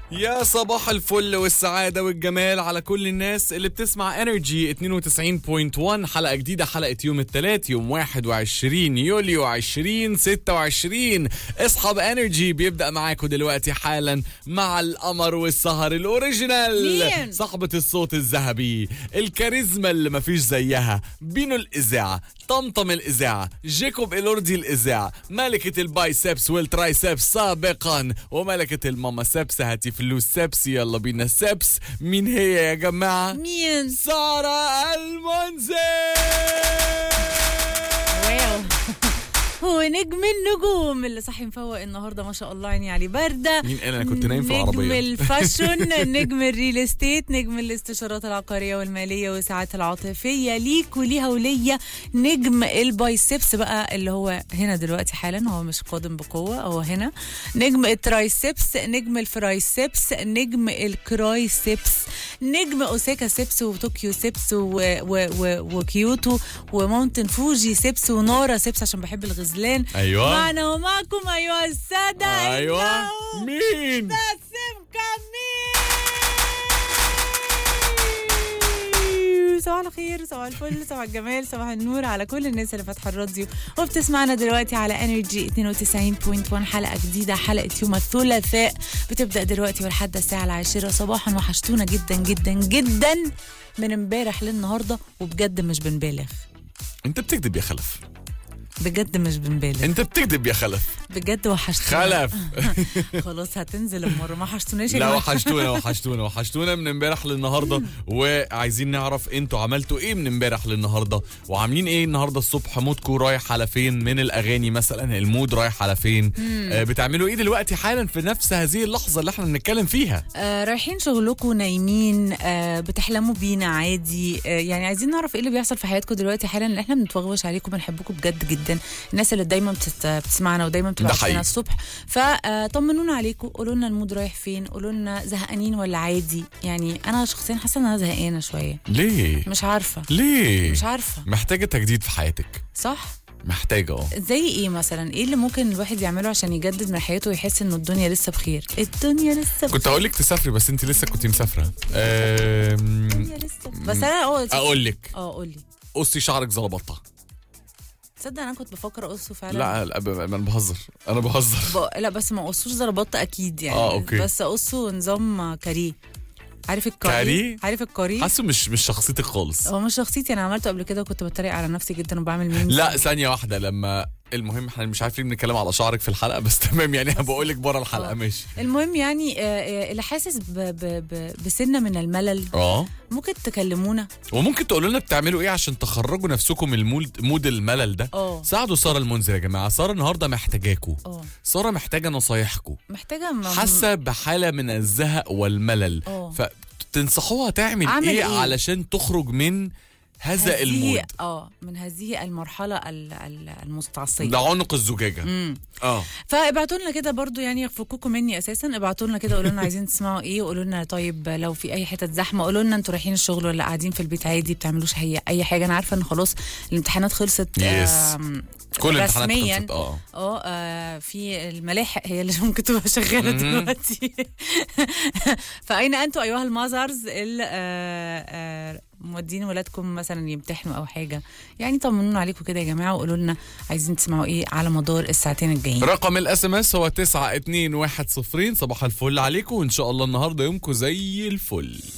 يا صباح الفل والسعادة والجمال على كل الناس اللي بتسمع انرجي 92.1 حلقة جديدة حلقة يوم الثلاث يوم 21 يوليو 2026 اصحى بانرجي بيبدأ معاكم دلوقتي حالا مع القمر والسهر الاوريجينال مين؟ صاحبة الصوت الذهبي الكاريزما اللي مفيش زيها بينو الإذاعة طمطم الإذاعة جيكوب إلوردي الإذاعة ملكة البايسبس والترايسبس سابقا وملكة الماما سبس هاتي فلوس سبس يلا بينا سبس مين هي يا جماعة؟ مين؟ سارة المنذر واو هو نجم النجوم اللي صحي مفوق النهارده ما شاء الله عيني عليه برده مين قال أنا كنت نايم في نجم العربية؟ الفاشون نجم الريل استيت نجم الاستشارات العقاريه والماليه والساعات العاطفيه ليك وليها وليا نجم البايسبس بقى اللي هو هنا دلوقتي حالا هو مش قادم بقوه هو هنا نجم الترايسبس نجم الفرايسبس نجم الكرايسبس نجم اوساكا سبس وطوكيو سبس و... و... و... وكيوتو وماونتن فوجي سبس ونارا سبس عشان بحب الغزلان أيوة معنا ومعكم ايها الساده أيوة إنه مين؟ باسم كميل صباح الخير صباح الفل صباح الجمال صباح النور على كل الناس اللي فاتحه الراديو وبتسمعنا دلوقتي على انرجي 92.1 حلقه جديده حلقه يوم الثلاثاء بتبدا دلوقتي ولحد الساعه العاشرة صباحا وحشتونا جدا جدا جدا من امبارح للنهارده وبجد مش بنبالغ أنت بتكذب يا خلف بجد مش بنبالغ أنت بتكذب يا خلف بجد وحشتونا خلف خلاص هتنزل المره ما حشتوناش يا لا جماعة. وحشتونا وحشتونا وحشتونا من امبارح للنهارده وعايزين نعرف انتوا عملتوا ايه من امبارح للنهارده وعاملين ايه النهارده الصبح مودكم رايح على فين من الاغاني مثلا المود رايح على فين آه بتعملوا ايه دلوقتي حالا في نفس هذه اللحظه اللي احنا بنتكلم فيها آه رايحين شغلكم نايمين آه بتحلموا بينا عادي آه يعني عايزين نعرف ايه اللي بيحصل في حياتكم دلوقتي حالا لان احنا بنتوغوش عليكم بنحبكم بجد جدا الناس اللي دايما بتت... بتسمعنا ودايما بتبعت حقيقي. لنا الصبح فطمنونا عليكم قولوا لنا المود رايح فين قولوا لنا زهقانين ولا عادي يعني انا شخصيا حاسه ان انا زهقانه شويه ليه مش عارفه ليه مش عارفه محتاجه تجديد في حياتك صح محتاجه اه زي ايه مثلا ايه اللي ممكن الواحد يعمله عشان يجدد من حياته ويحس انه الدنيا لسه بخير الدنيا لسه بخير كنت هقول لك تسافري بس انت لسه كنت مسافره آم، الدنيا لسه بس انا اه اقول لك اه قول لي قصي شعرك زلبطه تصدق انا كنت بفكر اقصه فعلا لا لا ب- انا بهزر انا بهزر ب... لا بس ما اقصوش زربطة اكيد يعني آه، أوكي. بس اقصه نظام كاريه عارف الكاريه كاريه؟ عارف الكاريه حاسه مش مش شخصيتك خالص هو مش شخصيتي انا عملته قبل كده وكنت بتريق على نفسي جدا وبعمل ميمز لا ثانية واحدة لما المهم احنا مش عارف ليه بنتكلم على شعرك في الحلقة بس تمام يعني انا بقول لك بره الحلقة آه. ماشي المهم يعني آه، آه، اللي حاسس ب... ب... ب... بسنه من الملل اه ممكن تكلمونا وممكن تقولوا لنا بتعملوا ايه عشان تخرجوا نفسكم من المود مود الملل ده اه ساعدوا سارة المنذر يا جماعة سارة النهاردة محتاجاكوا اه سارة محتاجة نصايحكم محتاجه م... حاسة بحالة من الزهق والملل اه. فتنصحوها تعمل أعمل ايه, إيه؟ علشان تخرج من هذا هذه- المود اه من هذه المرحله ال- ال- المستعصيه ده عنق الزجاجة امم اه فابعتوا لنا كده برضو يعني يفكوكم مني اساسا ابعتوا لنا كده قولوا لنا عايزين تسمعوا ايه وقولوا لنا طيب لو في اي حته زحمه قولوا لنا انتوا رايحين الشغل ولا قاعدين في البيت عادي بتعملوش هي اي حاجه انا عارفه ان خلاص الامتحانات خلصت Yes. آم، كل الامتحانات رسميا خلصت اه اه آه، في الملاحق هي اللي ممكن تبقى شغاله مهم. دلوقتي فاين انتوا ايها المازرز اللي آه، آه، مودين ولادكم مثلا يمتحنوا او حاجه يعني طمنونا عليكم كده يا جماعه وقولوا لنا عايزين تسمعوا ايه على مدار الساعتين الجايين رقم الاس ام اس هو 9210 صباح الفل عليكم وان شاء الله النهارده يومكم زي الفل